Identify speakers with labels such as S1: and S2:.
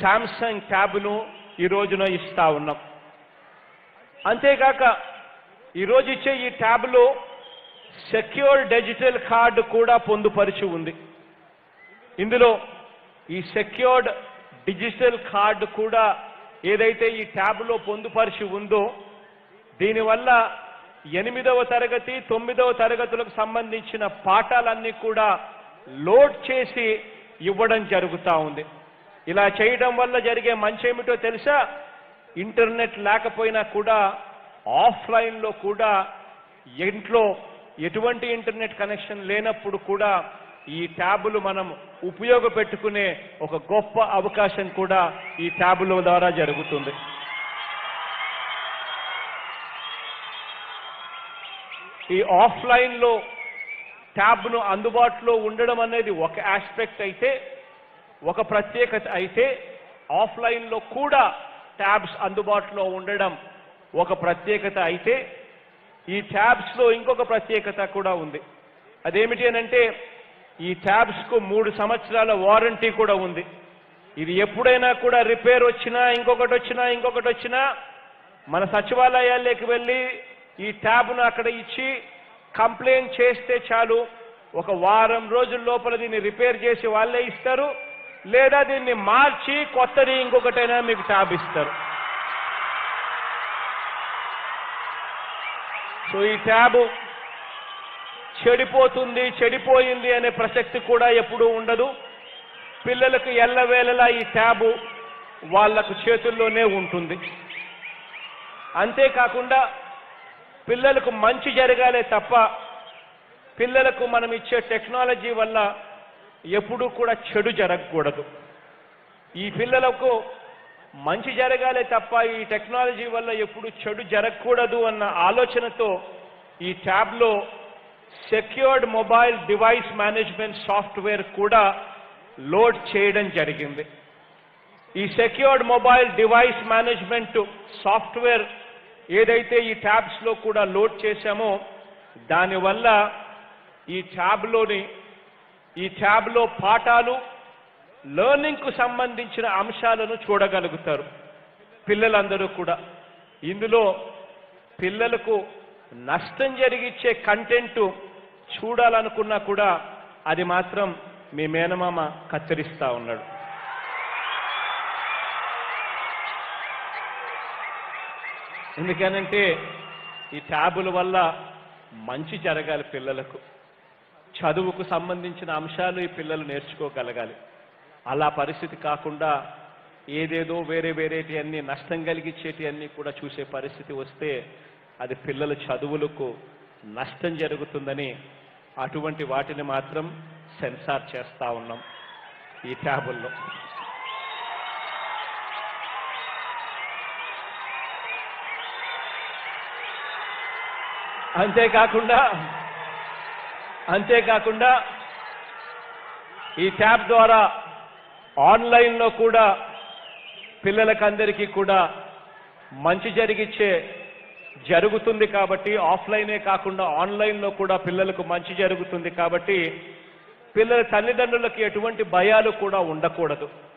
S1: Samsung ట్యాబ్ను ఈ రోజున ఇస్తా ఉన్నాం అంతేకాక ఈరోజు ఇచ్చే ఈ ట్యాబ్లో సెక్యూర్ డిజిటల్ కార్డు కూడా పొందుపరిచి ఉంది ఇందులో ఈ సెక్యూర్డ్ డిజిటల్ కార్డు కూడా ఏదైతే ఈ ట్యాబ్లో పొందుపరిచి ఉందో దీనివల్ల ఎనిమిదవ తరగతి తొమ్మిదవ తరగతులకు సంబంధించిన పాఠాలన్నీ కూడా లోడ్ చేసి ఇవ్వడం జరుగుతూ ఉంది ఇలా చేయడం వల్ల జరిగే మంచి ఏమిటో తెలుసా ఇంటర్నెట్ లేకపోయినా కూడా ఆఫ్లైన్లో కూడా ఇంట్లో ఎటువంటి ఇంటర్నెట్ కనెక్షన్ లేనప్పుడు కూడా ఈ ట్యాబులు మనం ఉపయోగపెట్టుకునే ఒక గొప్ప అవకాశం కూడా ఈ ట్యాబుల ద్వారా జరుగుతుంది ఈ ఆఫ్లైన్లో ట్యాబ్ను అందుబాటులో ఉండడం అనేది ఒక ఆస్పెక్ట్ అయితే ఒక ప్రత్యేకత అయితే ఆఫ్లైన్లో కూడా ట్యాబ్స్ అందుబాటులో ఉండడం ఒక ప్రత్యేకత అయితే ఈ ట్యాబ్స్లో ఇంకొక ప్రత్యేకత కూడా ఉంది అదేమిటి అని అంటే ఈ ట్యాబ్స్కు మూడు సంవత్సరాల వారంటీ కూడా ఉంది ఇది ఎప్పుడైనా కూడా రిపేర్ వచ్చినా ఇంకొకటి వచ్చినా ఇంకొకటి వచ్చినా మన సచివాలయాల్లోకి వెళ్ళి ఈ ట్యాబ్ను అక్కడ ఇచ్చి కంప్లైంట్ చేస్తే చాలు ఒక వారం రోజుల లోపల దీన్ని రిపేర్ చేసి వాళ్ళే ఇస్తారు లేదా దీన్ని మార్చి కొత్తది ఇంకొకటైనా మీకు ట్యాబ్ ఇస్తారు సో ఈ ట్యాబ్ చెడిపోతుంది చెడిపోయింది అనే ప్రసక్తి కూడా ఎప్పుడూ ఉండదు పిల్లలకు ఎల్లవేళలా ఈ ట్యాబు వాళ్లకు చేతుల్లోనే ఉంటుంది అంతేకాకుండా పిల్లలకు మంచి జరగాలే తప్ప పిల్లలకు మనం ఇచ్చే టెక్నాలజీ వల్ల ఎప్పుడూ కూడా చెడు జరగకూడదు ఈ పిల్లలకు మంచి జరగాలే తప్ప ఈ టెక్నాలజీ వల్ల ఎప్పుడు చెడు జరగకూడదు అన్న ఆలోచనతో ఈ ట్యాబ్లో secured mobile device management software కూడా లోడ్ చేయడం జరిగింది ఈ secured mobile device management software ఏదైతే ఈ ట్యాబ్స్లో కూడా లోడ్ చేశామో దానివల్ల ఈ ట్యాబ్లోని ఈ ట్యాబ్లో పాఠాలు లెర్నింగ్కు సంబంధించిన అంశాలను చూడగలుగుతారు పిల్లలందరూ కూడా ఇందులో పిల్లలకు నష్టం జరిగిచ్చే కంటెంట్ చూడాలనుకున్నా కూడా అది మాత్రం మీ మేనమామ కత్తిరిస్తా ఉన్నాడు ఎందుకనంటే ఈ ట్యాబుల వల్ల మంచి జరగాలి పిల్లలకు చదువుకు సంబంధించిన అంశాలు ఈ పిల్లలు నేర్చుకోగలగాలి అలా పరిస్థితి కాకుండా ఏదేదో వేరే వేరేటి అన్ని నష్టం కలిగించేటి అన్ని కూడా చూసే పరిస్థితి వస్తే అది పిల్లల చదువులకు నష్టం జరుగుతుందని అటువంటి వాటిని మాత్రం సెన్సార్ చేస్తా ఉన్నాం ఈ ట్యాబుల్లో అంతేకాకుండా అంతేకాకుండా ఈ ట్యాబ్ ద్వారా ఆన్లైన్లో కూడా పిల్లలకందరికీ కూడా మంచి జరిగిచ్చే జరుగుతుంది కాబట్టి ఆఫ్లైనే కాకుండా ఆన్లైన్లో కూడా పిల్లలకు మంచి జరుగుతుంది కాబట్టి పిల్లల తల్లిదండ్రులకు ఎటువంటి భయాలు కూడా ఉండకూడదు